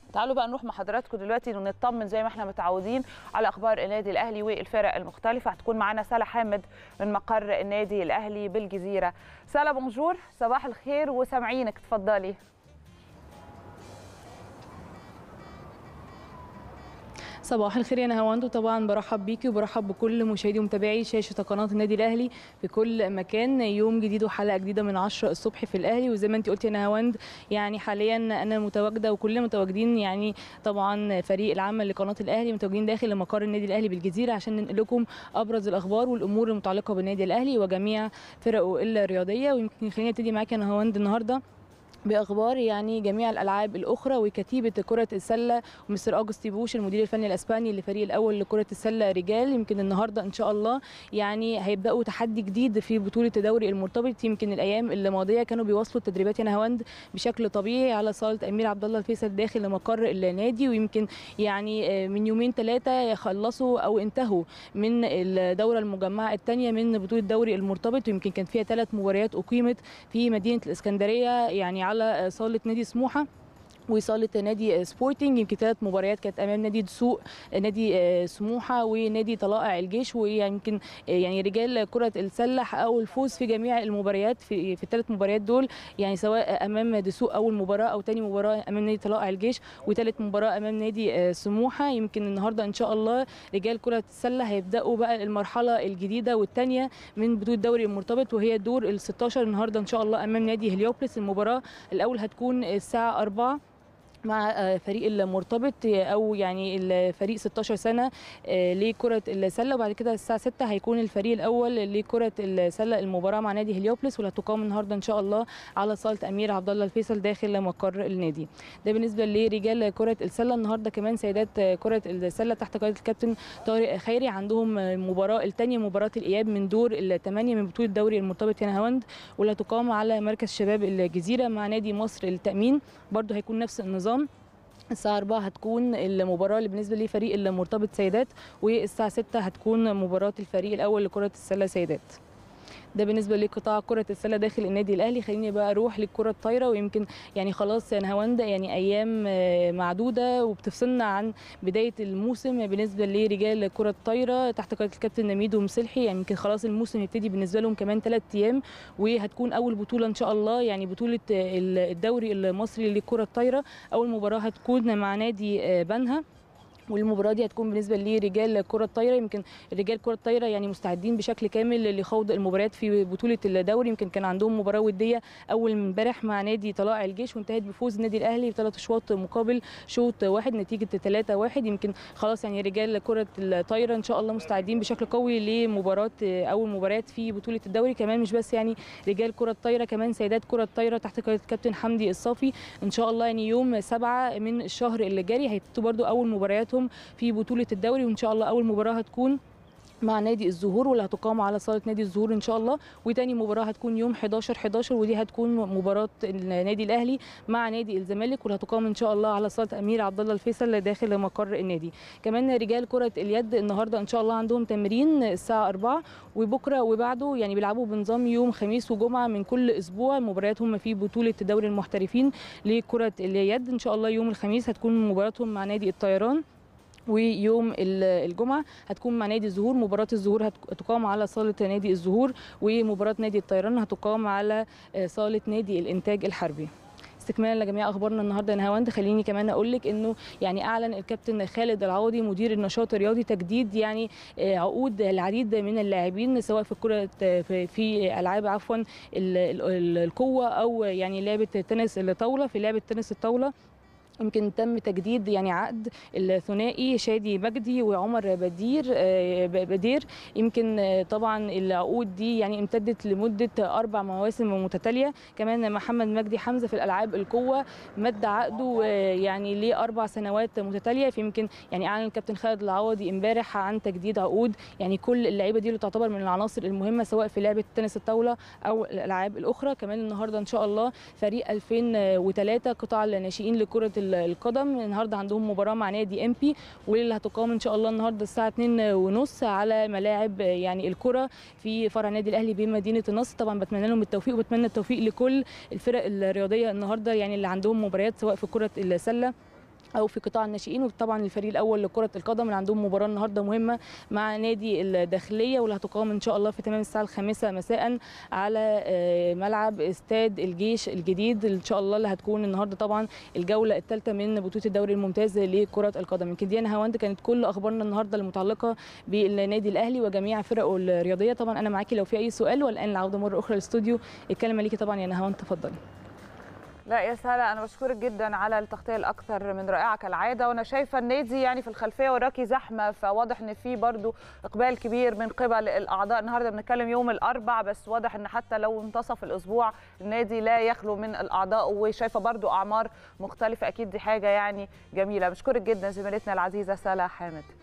تعالوا بقى نروح مع حضراتكم دلوقتي ونطمن زي ما احنا متعودين على اخبار النادي الاهلي والفرق المختلفه هتكون معانا سلا حامد من مقر النادي الاهلي بالجزيره سلا بونجور صباح الخير وسامعينك اتفضلي صباح الخير يا نهاوند وطبعا برحب بيكي وبرحب بكل مشاهدي ومتابعي شاشه قناه النادي الاهلي في كل مكان يوم جديد وحلقه جديده من 10 الصبح في الاهلي وزي ما انت قلتي يا نهاوند يعني حاليا انا متواجده وكلنا متواجدين يعني طبعا فريق العمل لقناه الاهلي متواجدين داخل مقر النادي الاهلي بالجزيره عشان ننقل لكم ابرز الاخبار والامور المتعلقه بالنادي الاهلي وجميع فرقه الرياضيه ويمكن خليني ابتدي معاكي يا نهاوند النهارده باخبار يعني جميع الالعاب الاخرى وكتيبه كره السله ومستر اوجستي بوش المدير الفني الاسباني للفريق الاول لكره السله رجال يمكن النهارده ان شاء الله يعني هيبداوا تحدي جديد في بطوله دوري المرتبط يمكن الايام الماضيه كانوا بيواصلوا التدريبات يا نهاوند بشكل طبيعي على صاله امير عبد الله الفيصل داخل مقر النادي ويمكن يعني من يومين ثلاثه يخلصوا او انتهوا من الدوره المجمعه الثانيه من بطوله دوري المرتبط ويمكن كان فيها ثلاث مباريات اقيمت في مدينه الاسكندريه يعني على صاله نادي سموحه وصاله نادي سبورتنج يمكن ثلاث مباريات كانت امام نادي دسوق نادي سموحه ونادي طلائع الجيش ويمكن يعني رجال كره السله حققوا الفوز في جميع المباريات في في الثلاث مباريات دول يعني سواء امام دسوق اول مباراه او ثاني مباراه امام نادي طلائع الجيش وثالث مباراه امام نادي سموحه يمكن النهارده ان شاء الله رجال كره السله هيبداوا بقى المرحله الجديده والثانيه من بطوله الدوري المرتبط وهي الدور ال 16 النهارده ان شاء الله امام نادي هليوبلس المباراه الاول هتكون الساعه 4 مع فريق المرتبط او يعني الفريق 16 سنه لكره السله وبعد كده الساعه 6 هيكون الفريق الاول لكره السله المباراه مع نادي هليوبلس واللي هتقام النهارده ان شاء الله على صاله امير عبد الله الفيصل داخل مقر النادي ده بالنسبه لرجال كره السله النهارده كمان سيدات كره السله تحت قياده الكابتن طارق خيري عندهم مباراه الثانيه مباراه الاياب من دور الثمانيه من بطوله الدوري المرتبط هنا هوند واللي هتقام على مركز شباب الجزيره مع نادي مصر للتامين برده هيكون نفس النظام الساعة 4 هتكون المباراة اللي بالنسبة لفريق المرتبط سيدات والساعة 6 هتكون مباراة الفريق الأول لكرة السلة سيدات ده بالنسبه لقطاع كره السله داخل النادي الاهلي خليني بقى اروح للكره الطايره ويمكن يعني خلاص نهاوند يعني ايام معدوده وبتفصلنا عن بدايه الموسم بالنسبه لرجال كره الطايره تحت قياده الكابتن نميد ومسلحي يعني يمكن خلاص الموسم يبتدي بالنسبه لهم كمان ثلاث ايام وهتكون اول بطوله ان شاء الله يعني بطوله الدوري المصري للكره الطايره اول مباراه هتكون مع نادي بنها والمباراه دي هتكون بالنسبه لرجال كره الطايره يمكن رجال كره الطايره يعني مستعدين بشكل كامل لخوض المباريات في بطوله الدوري يمكن كان عندهم مباراه وديه اول امبارح مع نادي طلائع الجيش وانتهت بفوز النادي الاهلي بثلاث اشواط مقابل شوط واحد نتيجه 3 1 يمكن خلاص يعني رجال كره الطايره ان شاء الله مستعدين بشكل قوي لمباراه اول مباريات في بطوله الدوري كمان مش بس يعني رجال كره الطايره كمان سيدات كره الطايره تحت قياده الكابتن حمدي الصافي ان شاء الله يعني يوم 7 من الشهر اللي جاري هيبتدوا برده اول مبارياتهم في بطوله الدوري وان شاء الله اول مباراه هتكون مع نادي الزهور واللي هتقام على صاله نادي الزهور ان شاء الله وتاني مباراه هتكون يوم 11 11 ودي هتكون مباراه النادي الاهلي مع نادي الزمالك واللي هتقام ان شاء الله على صاله امير عبد الله الفيصل داخل مقر النادي كمان رجال كره اليد النهارده ان شاء الله عندهم تمرين الساعه 4 وبكره وبعده يعني بيلعبوا بنظام يوم خميس وجمعه من كل اسبوع مبارياتهم في بطوله دوري المحترفين لكره اليد ان شاء الله يوم الخميس هتكون مباراتهم مع نادي الطيران ويوم الجمعه هتكون مع نادي الزهور مباراه الزهور هتقام على صاله نادي الزهور ومباراه نادي الطيران هتقام على صاله نادي الانتاج الحربي استكمالا لجميع اخبارنا النهارده نهاوند خليني كمان اقول لك انه يعني اعلن الكابتن خالد العوضي مدير النشاط الرياضي تجديد يعني عقود العديد من اللاعبين سواء في كره في العاب عفوا القوه او يعني لعبه تنس الطاوله في لعبه تنس الطاوله يمكن تم تجديد يعني عقد الثنائي شادي مجدي وعمر بدير بدير يمكن طبعا العقود دي يعني امتدت لمده اربع مواسم متتاليه كمان محمد مجدي حمزه في الالعاب القوه مد عقده يعني لاربع سنوات متتاليه فيمكن يعني اعلن الكابتن خالد العوضي امبارح عن تجديد عقود يعني كل اللعيبه دي اللي تعتبر من العناصر المهمه سواء في لعبه تنس الطاوله او الالعاب الاخرى كمان النهارده ان شاء الله فريق 2003 قطاع الناشئين لكره القدم النهارده عندهم مباراه مع نادي ام بي واللي هتقام ان شاء الله النهارده الساعه 2:30 على ملاعب يعني الكره في فرع النادي الاهلي بمدينه النصر طبعا بتمنى لهم التوفيق وبتمنى التوفيق لكل الفرق الرياضيه النهارده يعني اللي عندهم مباريات سواء في كره السله او في قطاع الناشئين وطبعا الفريق الاول لكره القدم اللي عندهم مباراه النهارده مهمه مع نادي الداخليه واللي هتقام ان شاء الله في تمام الساعه الخامسة مساء على ملعب استاد الجيش الجديد ان شاء الله اللي هتكون النهارده طبعا الجوله الثالثه من بطوله الدوري الممتاز لكره القدم يمكن دي انا هواند كانت كل اخبارنا النهارده المتعلقه بالنادي الاهلي وجميع فرقه الرياضيه طبعا انا معاكي لو في اي سؤال والان العوده مره اخرى للاستوديو الكلمه ليكي طبعا يا نهاوند تفضلي لا يا سهله انا بشكرك جدا على التغطيه الاكثر من رائعه كالعاده وانا شايفه النادي يعني في الخلفيه وراكي زحمه فواضح ان في برضو اقبال كبير من قبل الاعضاء النهارده بنتكلم يوم الاربع بس واضح ان حتى لو انتصف الاسبوع النادي لا يخلو من الاعضاء وشايفه برضو اعمار مختلفه اكيد دي حاجه يعني جميله بشكرك جدا زميلتنا العزيزه سلا حامد